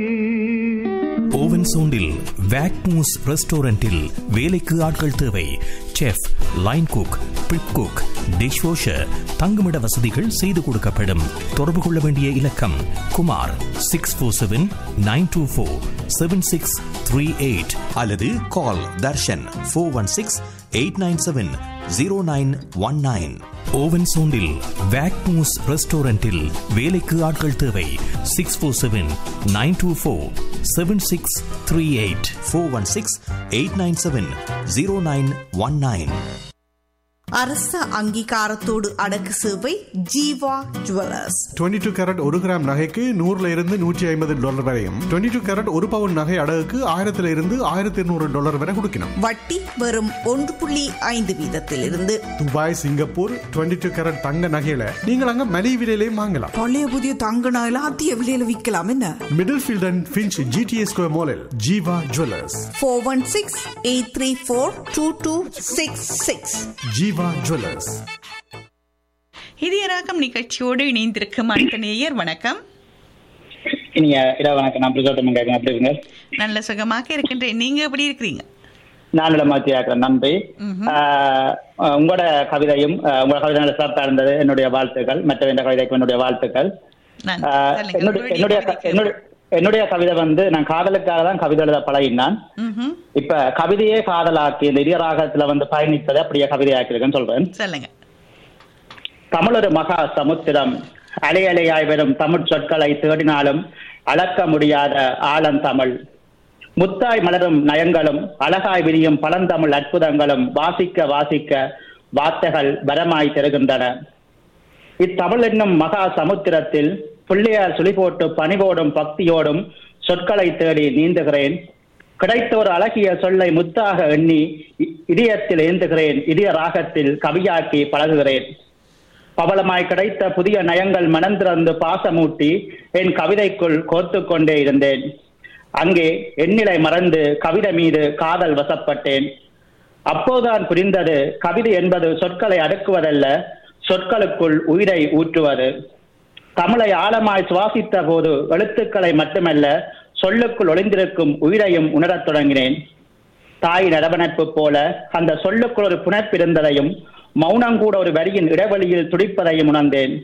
Oven சோண்டில் வேக்மூஸ் ரெஸ்டாரண்டில் வேலைக்கு ஆட்கள் தேவை chef line cook prep cook dish washer தங்குமிட வசதிகள் செய்து கொடுக்கப்படும் தொடர்பு கொள்ள வேண்டிய இலக்கம் Kumar six four seven nine two four seven six three eight அல்லது call Darshan four one six eight nine seven zero nine one nine Owen சோண்டில் வேக்மூஸ் ரெஸ்டாரண்டில் வேலைக்கு ஆட்கள் தேவை six four seven nine two four seven six three eight four one six eight nine seven zero nine one nine அரச அங்கீகாரத்தோடு அடக்கு சேவை ஜீவா ஜுவல்லர்ஸ் 22 டூ கேரட் ஒரு கிராம் நகைக்கு நூறுல இருந்து நூற்றி ஐம்பது டாலர் வரையும் 22 டூ கேரட் ஒரு பவுன் நகை அடகுக்கு ஆயிரத்துல இருந்து ஆயிரத்தி இருநூறு டாலர் வரை கொடுக்கணும் வட்டி வெறும் ஒன்று புள்ளி ஐந்து வீதத்திலிருந்து துபாய் சிங்கப்பூர் 22 டூ கேரட் தங்க நகையில நீங்கள் அங்க மலிவு விலையிலையும் வாங்கலாம் பழைய புதிய தங்க நகையில அதிக விலையில விற்கலாம் என்ன Middlefield and Finch GTA square மாலில் Jeeva jewellers four one six eight three four two two six six Jeeva jewellers இதயராகம் நிகழ்ச்சியோடு இணைந்திருக்கும் அடுத்த நேயர் வணக்கம் நீங்க இரவு வணக்கம் நான் பிரசோத்தம் கேட்கணும் எப்படி இருங்க நல்ல சுகமாக இருக்கின்றேன் நீங்க எப்படி இருக்கிறீங்க நான் இடமாத்தி ஆக்கிறேன் நன்றி ஆஹ் உங்களோட கவிதையும் ஆஹ் உங்களோட கவிதை நல்ல சிறப்பா இருந்தது என்னுடைய வாழ்த்துக்கள் மற்ற எந்த கவிதைக்கும் என்னுடைய வாழ்த்துக்கள் நன்றி. ஆஹ் சொல்லுங்க. என்னுடைய உங்களுடைய என்னுடைய கவிதை என்னுடைய என்னுடைய கவிதை வந்து நான் காதலுக்காக தான் கவிதை எழுத பழகினான் ம்ஹும். இப்ப கவிதையே காதலாக்கி இந்த இதய ராகத்துல வந்து பயணித்ததை அப்படியே கவிதையாக்கிருக்கேன்னு சொல்றேன் சொல்லுங்க தமிழ் ஒரு மகா சமுத்திரம் அலை அலையாய் வரும் தமிழ் சொற்களை தேடினாலும் அளக்க முடியாத ஆழம் தமிழ் முத்தாய் மலரும் நயங்களும் அழகாய் விரியும் பழந்தமிழ் அற்புதங்களும் வாசிக்க வாசிக்க வார்த்தைகள் வரமாய் தருகின்றன இத்தமிழ் என்னும் மகா சமுத்திரத்தில் பிள்ளையார் சுழி போட்டு பணிவோடும் பக்தியோடும் சொற்களை தேடி நீந்துகிறேன் கிடைத்த ஒரு அழகிய சொல்லை முத்தாக எண்ணி இ- இதயத்தில் ஏந்துகிறேன் இதய ராகத்தில் கவியாக்கி பழகுகிறேன் பவளமாய் கிடைத்த புதிய நயங்கள் மனந்திறந்து பாசமூட்டி என் கவிதைக்குள் கோர்த்து கொண்டே இருந்தேன் அங்கே எண்ணிலை மறந்து கவிதை மீது காதல் வசப்பட்டேன் அப்போதுதான் புரிந்தது கவிதை என்பது சொற்களை அடுக்குவதல்ல சொற்களுக்குள் உயிரை ஊற்றுவது தமிழை ஆழமாய் சுவாசித்த போது எழுத்துக்களை மட்டுமல்ல சொல்லுக்குள் ஒளிந்திருக்கும் உயிரையும் உணரத் தொடங்கினேன் தாய் நரவணைப்பு போல அந்த சொல்லுக்குள் ஒரு புணர்ப்பிருந்ததையும் மௌனம் கூட ஒரு வரியின் இடைவெளியில் துடிப்பதையும் உணர்ந்தேன்